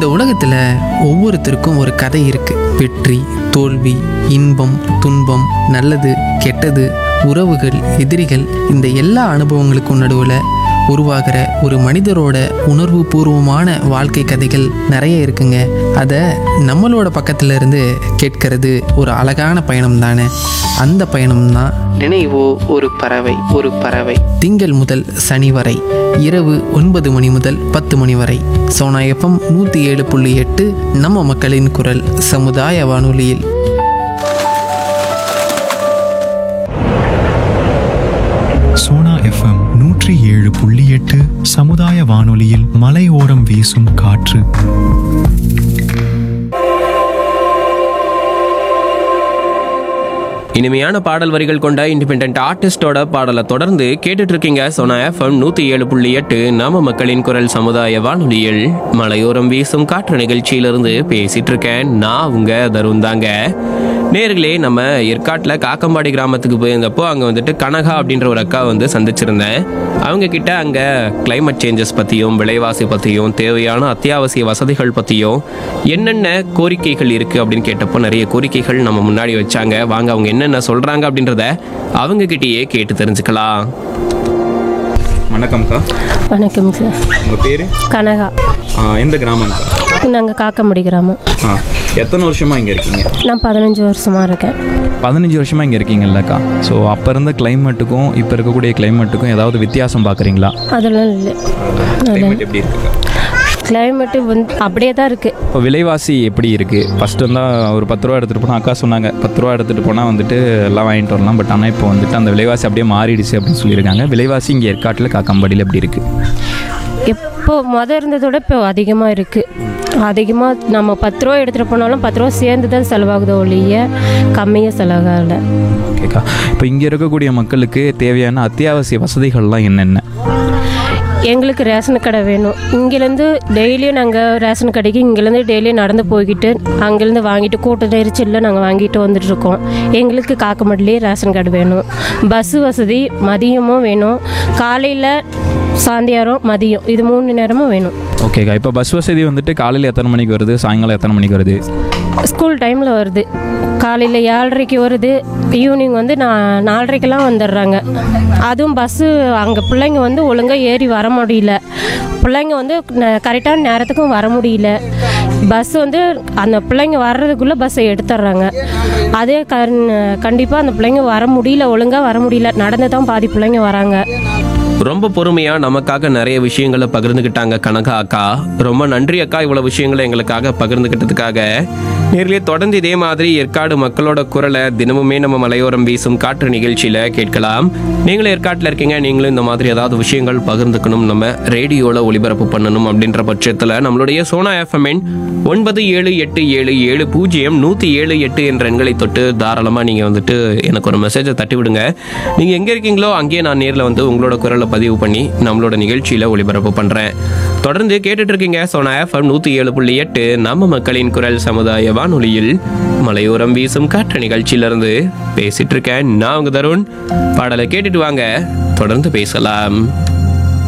இந்த உலகத்தில் ஒவ்வொருத்தருக்கும் ஒரு கதை இருக்கு வெற்றி தோல்வி இன்பம் துன்பம் நல்லது கெட்டது உறவுகள் எதிரிகள் இந்த எல்லா அனுபவங்களுக்கும் நடுவில் உருவாகிற ஒரு மனிதரோட உணர்வு பூர்வமான வாழ்க்கை கதைகள் நிறைய இருக்குங்க அதை நம்மளோட பக்கத்துல இருந்து கேட்கறது ஒரு அழகான பயணம் தானே அந்த பயணம் தான் நினைவோ ஒரு பறவை ஒரு பறவை திங்கள் முதல் சனி வரை இரவு ஒன்பது மணி முதல் பத்து மணி வரை சோனா எஃப்எம் நூற்றி ஏழு புள்ளி எட்டு நம்ம மக்களின் குரல் சமுதாய வானொலியில் சோனா எஃப்எம் நூற்றி ஏழு புள்ளி எட்டு சமுதாய வானொலியில் மலையோரம் வீசும் காற்று இனிமையான பாடல் வரிகள் கொண்ட இண்டிபெண்ட் ஆர்டிஸ்டோட பாடலை தொடர்ந்து கேட்டுட்டு இருக்கீங்க சோனா எஃப்எம் நூத்தி ஏழு புள்ளி எட்டு நாம மக்களின் குரல் சமுதாய வானொலியில் மலையோரம் வீசும் காற்று நிகழ்ச்சியிலிருந்து பேசிட்டு இருக்கேன் நான் உங்க தருண் தாங்க நேர்களே நம்ம ஏற்காட்டில் காக்கம்பாடி கிராமத்துக்கு போயிருந்தப்போ அங்கே வந்துட்டு கனகா அப்படின்ற ஒரு அக்கா வந்து சந்திச்சிருந்தேன் அவங்க கிட்ட அங்கே climate சேஞ்சஸ் பற்றியும் விலைவாசி பற்றியும் தேவையான அத்தியாவசிய வசதிகள் பற்றியும் என்னென்ன கோரிக்கைகள் இருக்குது அப்படின்னு கேட்டப்போ நிறைய கோரிக்கைகள் நம்ம முன்னாடி வச்சாங்க வாங்க அவங்க என்னென்ன சொல்கிறாங்க அப்படின்றத அவங்க கிட்டேயே கேட்டு தெரிஞ்சுக்கலாம் வணக்கம்க்கா வணக்கம் சார் உங்கள் பேர் கனகா எந்த கிராமம்க்கா நாங்கள் காக்கமுடி கிராமம் ஆ எத்தனை வருஷமாக இங்கே இருக்கீங்க நான் பதினஞ்சு வருஷமாக இருக்கேன் பதினஞ்சு வருஷமாக இங்கே இருக்கீங்கல்லக்கா ஸோ அப்போ இருந்த கிளைமேட்டுக்கும் இப்போ இருக்கக்கூடிய கிளைமேட்டுக்கும் ஏதாவது வித்தியாசம் பார்க்குறீங்களா அதெல்லாம் இல்லை கிளைமேட் எப்படி இருக்குக்கா கிளைமேட்டு வந்து அப்படியே தான் இருக்குது இப்போ விலைவாசி எப்படி இருக்குது ஃபஸ்ட்டு வந்தால் ஒரு பத்து ரூபா எடுத்துகிட்டு போனால் அக்கா சொன்னாங்க பத்து ரூபா எடுத்துகிட்டு போனால் வந்துட்டு எல்லாம் வாங்கிட்டு வரலாம் பட் ஆனால் இப்போ வந்துட்டு அந்த விலைவாசி அப்படியே மாறிடுச்சு அப்படின்னு சொல்லியிருக்காங்க விலைவாசி இங்கே ஏற்காட்டில் காக்கம்பாடியில் எப்படி இருக்குது எப்போ மொதல் இருந்ததோட இப்போ அதிகமாக இருக்குது அதிகமாக நம்ம பத்து ரூபா எடுத்துகிட்டு போனாலும் பத்து ரூபா சேர்ந்து தான் செலவாகுது ஒழிய கம்மியாக செலவாகலை ஓகேக்கா இப்போ இங்கே இருக்கக்கூடிய மக்களுக்கு தேவையான அத்தியாவசிய வசதிகள்லாம் என்னென்ன எங்களுக்கு ரேஷன் கடை வேணும் இங்கேருந்து டெய்லியும் நாங்கள் ரேஷன் கடைக்கு இங்கேருந்து டெய்லியும் நடந்து போய்கிட்டு அங்கேருந்து வாங்கிட்டு கூட்ட நெரிச்சலில் நாங்கள் வாங்கிட்டு வந்துட்டு இருக்கோம் எங்களுக்கு காக்கமட்டிலே ரேஷன் கடை வேணும் பஸ் வசதி மதியமும் வேணும் காலையில் சாயந்திரம் மதியம் இது மூணு நேரமும் வேணும் ஓகேக்கா இப்போ பஸ் வசதி வந்துட்டு காலையில் எத்தனை மணிக்கு வருது சாயங்காலம் எத்தனை மணிக்கு வருது ஸ்கூல் டைமில் வருது காலையில் ஏழரைக்கு வருது ஈவினிங் வந்து நான் நாலரைக்கெல்லாம் வந்துடுறாங்க அதுவும் பஸ்ஸு அங்கே பிள்ளைங்க வந்து ஒழுங்காக ஏறி வர முடியல பிள்ளைங்க வந்து கரெக்டான நேரத்துக்கும் வர முடியல பஸ் வந்து அந்த பிள்ளைங்க வர்றதுக்குள்ளே பஸ்ஸை எடுத்துட்றாங்க அதே கண் கண்டிப்பாக அந்த பிள்ளைங்க வர முடியல ஒழுங்காக வர முடியல நடந்து தான் பாதி பிள்ளைங்க வராங்க ரொம்ப பொறுமையா நமக்காக நிறைய விஷயங்களை பகிர்ந்துக்கிட்டாங்க கனகா அக்கா ரொம்ப நன்றி அக்கா இவ்வளவு விஷயங்களை எங்களுக்காக பகிர்ந்துக்கிட்டதுக்காக நேரிலே தொடர்ந்து இதே மாதிரி ஏற்காடு மக்களோட குரலை தினமுமே நம்ம மலையோரம் வீசும் காற்று நிகழ்ச்சியில கேட்கலாம் நீங்களும் ஏற்காட்டில் இருக்கீங்க நீங்களும் இந்த மாதிரி ஏதாவது விஷயங்கள் பகிர்ந்துக்கணும் நம்ம ரேடியோல ஒளிபரப்பு பண்ணணும் அப்படின்ற பட்சத்தில் நம்மளுடைய சோனா எஃப்எம்என் ஒன்பது ஏழு எட்டு ஏழு ஏழு பூஜ்ஜியம் நூற்றி ஏழு எட்டு என்ற எண்களை தொட்டு தாராளமாக நீங்கள் வந்துட்டு எனக்கு ஒரு மெசேஜை தட்டி விடுங்க நீங்கள் எங்கே இருக்கீங்களோ அங்கேயே நான் நேரில் வந்து உங்களோட குரலை பதிவு பண்ணி நம்மளோட நிகழ்ச்சியில் ஒளிபரப்பு பண்ணுறேன் தொடர்ந்து கேட்டுட்டு இருக்கீங்க சோனா எஃப்எம் நூற்றி ஏழு புள்ளி எட்டு நம்ம மக்களின் குரல் சமுதாய வானொலியில் மலையோரம் வீசும் காற்று நிகழ்ச்சியிலிருந்து பேசிட்டு இருக்கேன் நான் உங்க தருண் பாடலை கேட்டுட்டு வாங்க தொடர்ந்து பேசலாம்